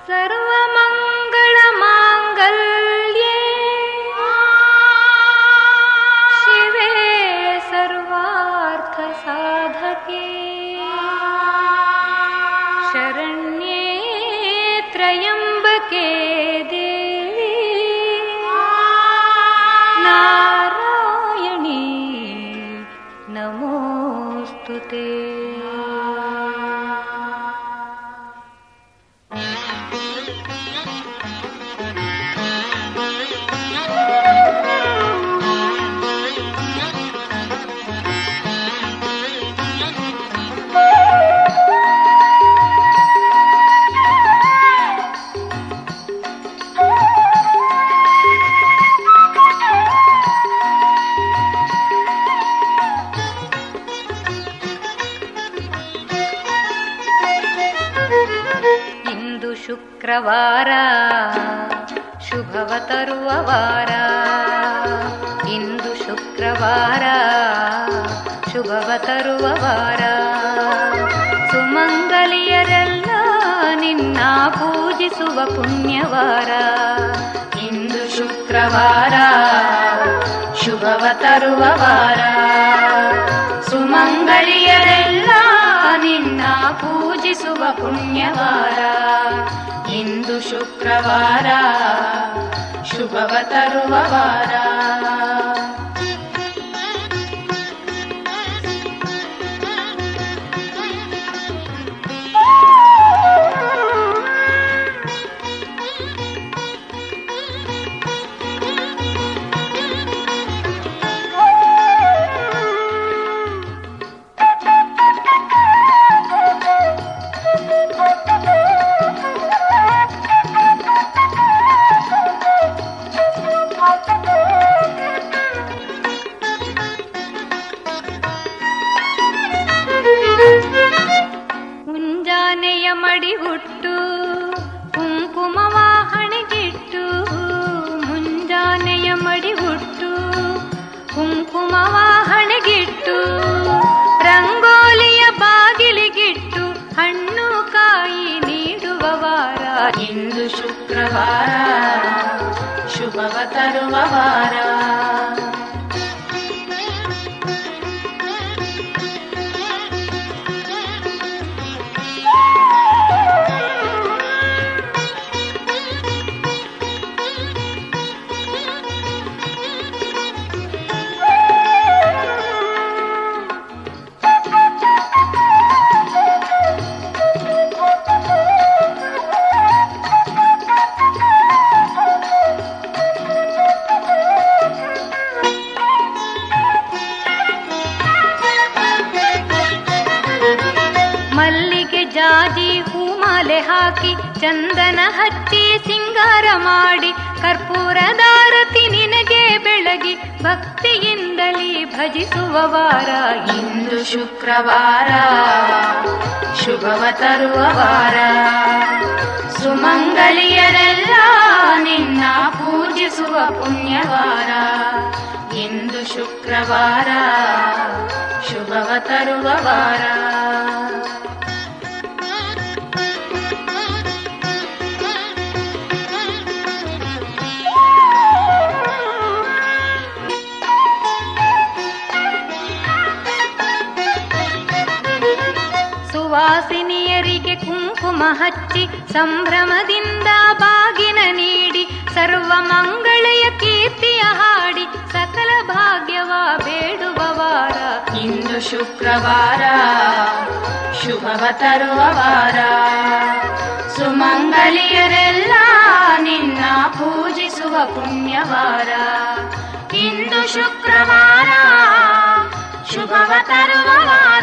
सर्वमङ्गलमाङ्गल्ये शिवे सर्वार्थसाधके शरण्ये त्र्यम्बके देवी नारायणी नमोऽस्तु ते ಇಂದು ಶುಕ್ರವಾರ ಶುಭವ ತರುವ ವಾರ ಇಂದು ಶುಕ್ರವಾರ ಶುಭವ ತರುವ ವಾರ ಸುಮಂಗಲಿಯರೆಲ್ಲ ನಿನ್ನ ಪೂಜಿಸುವ ಪುಣ್ಯವಾರ ಇಂದು ಶುಕ್ರವಾರ ಶುಭವ ತರುವ ವಾರ ಸುಮಂಗಲಿಯರೆಲ್ಲ ನಿನ್ನ ಪೂಜಿಸುವ ಪುಣ್ಯವಾರ ಇಂದು ಶುಕ್ರವಾರ ಶುಭವ ತರುವ ವಾರ ಮುಂಜಾನೆಯ ಮಡಿಗುಟ್ಟು ಕುಂಕುಮವ ಹಣೆಗಿಟ್ಟು ಮುಂಜಾನೆಯ ಮಡಿಗುಟ್ಟು ಕುಂಕುಮವ ಹಣೆಗಿಟ್ಟು ರಂಗೋಲಿಯ ಬಾಗಿಲಿಗಿಟ್ಟು ಹಣ್ಣು ಕಾಯಿ ನೀಡುವ ವಾರ ಇಂದು ಶುಕ್ರವಾರ ಶುಭವ ತರುವ ವಾರ ಮಲ್ಲಿಗೆ ಜಾಜಿ ಹೂಮಾಲೆ ಹಾಕಿ ಚಂದನ ಹಚ್ಚಿ ಸಿಂಗಾರ ಮಾಡಿ ಕರ್ಪೂರದಾರತಿ ನಿನಗೆ ಬೆಳಗಿ ಭಕ್ತಿಯಿಂದಲೇ ಭಜಿಸುವ ವಾರ ಇಂದು ಶುಕ್ರವಾರ ಶುಭವ ತರುವ ವಾರ ಸುಮಂಗಲಿಯರೆಲ್ಲ ನಿನ್ನ ಪೂಜಿಸುವ ಪುಣ್ಯವಾರ ಇಂದು ಶುಕ್ರವಾರ ಶುಭವ ತರುವ ವಾರ ಸುವಾಸಿನಿಯರಿಗೆ ಕುಂಕುಮ ಹಚ್ಚಿ ಸಂಭ್ರಮದಿಂದ ಬಾಗಿನ ನೀಡಿ ಸರ್ವ ಮಂಗಳಯ ಕೀರ್ತಿಯ ಹಾಡಿ ಸಕಲ ಭಾಗ್ಯವ ಬೇಡುವ ವಾರ ಇಂದು ಶುಕ್ರವಾರ ಶುಭವ ತರುವ ವಾರ ಸುಮಂಗಲಿಯರೆಲ್ಲ ನಿನ್ನ ಪೂಜಿಸುವ ಪುಣ್ಯವಾರ ಇಂದು ಶುಕ್ರವಾರ ಶುಭವ ತರುವ ವಾರ